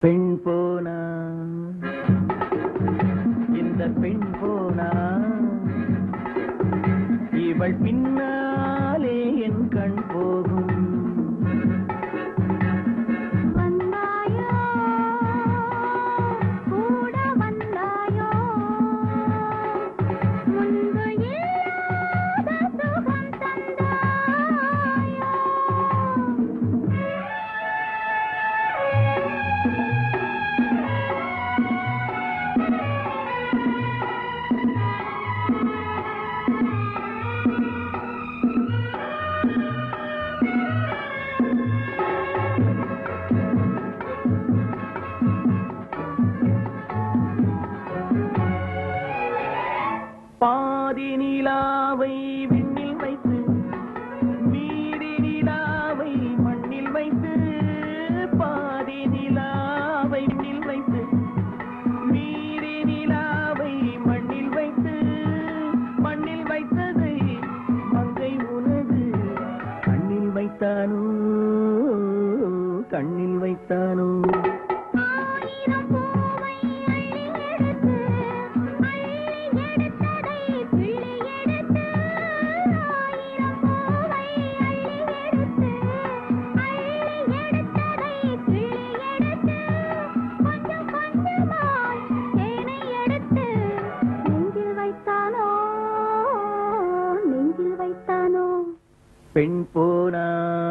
பெண் போனா இந்த பெண் போனா இவள் பின்னாலே என் கண் போகும் வந்தாயோ கூட வந்தாயோ முன்பு இல்லாத சுகம் தந்தாயோ பாதி நிலாவை விண்ணில் வைத்து மீதி நிலாவை மண்ணில் வைத்து பாதி நிலாவை விண்ணில் வைத்து மீதி நிலாவை மண்ணில் வைத்து மண்ணில் வைத்ததை மங்கை உனது கண்ணில் வைத்தானோ கண்ணில் வைத்தானோ ஆயிரம் பூவை அள்ளி எடுத்து அள்ளி எடுத்ததை கிள்ளி எடுத்து ஆயிரம் பூவை அள்ளி எடுத்து அள்ளி எடுத்ததை கிள்ளி எடுத்து கொஞ்சம் கொஞ்சமாய் தேனை எடுத்து நெஞ்சில் வைத்தானோ நெஞ்சில் வைத்தானோ பெண் போனா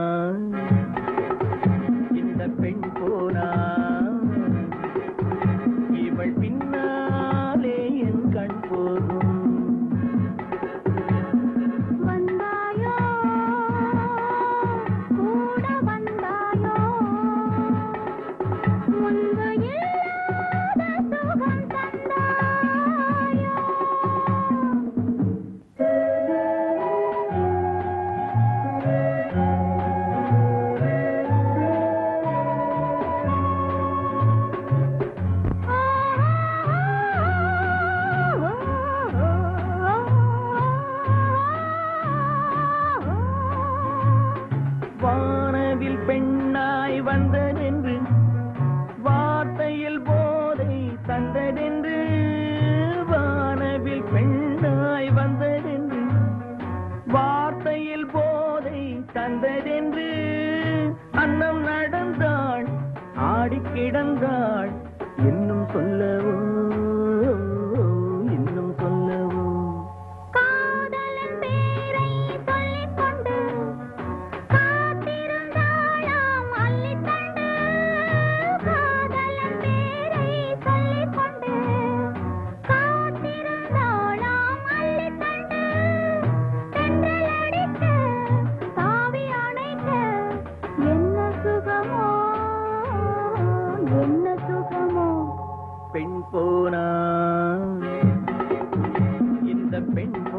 இந்த பெண் போனா இவள் பின்னாலே என் கண் போகும் வந்தாயோ கூட வந்தாயோ முன்பு இல்லாத சுகம் தந்தாயோ வானவில் பெண்ணாய் வந்ததென்று வார்த்தையில் போதை தந்ததென்று வானவில் பெண்ணாய் வந்ததென்று வார்த்தையில் போதை தந்ததென்று அன்னம் நடந்தாள் ஆடி கிடந்தாள் இன்னும் சொல்லவோ இன்னும் சொல்லவோ காதலன் பேரை சொல்லிக் கொண்டு காத்திருந்தாளாம் அள்ளித்தண்டு காதலன் பேரை சொல்லிக் கொண்டு காத்திருந்தாளாம் அள்ளித்தண்டு தென்றல் அடிக்க தாவி அணைக்க என்ன சுகமோ என்ன சுகமோ பெண் போனா இந்த பெண்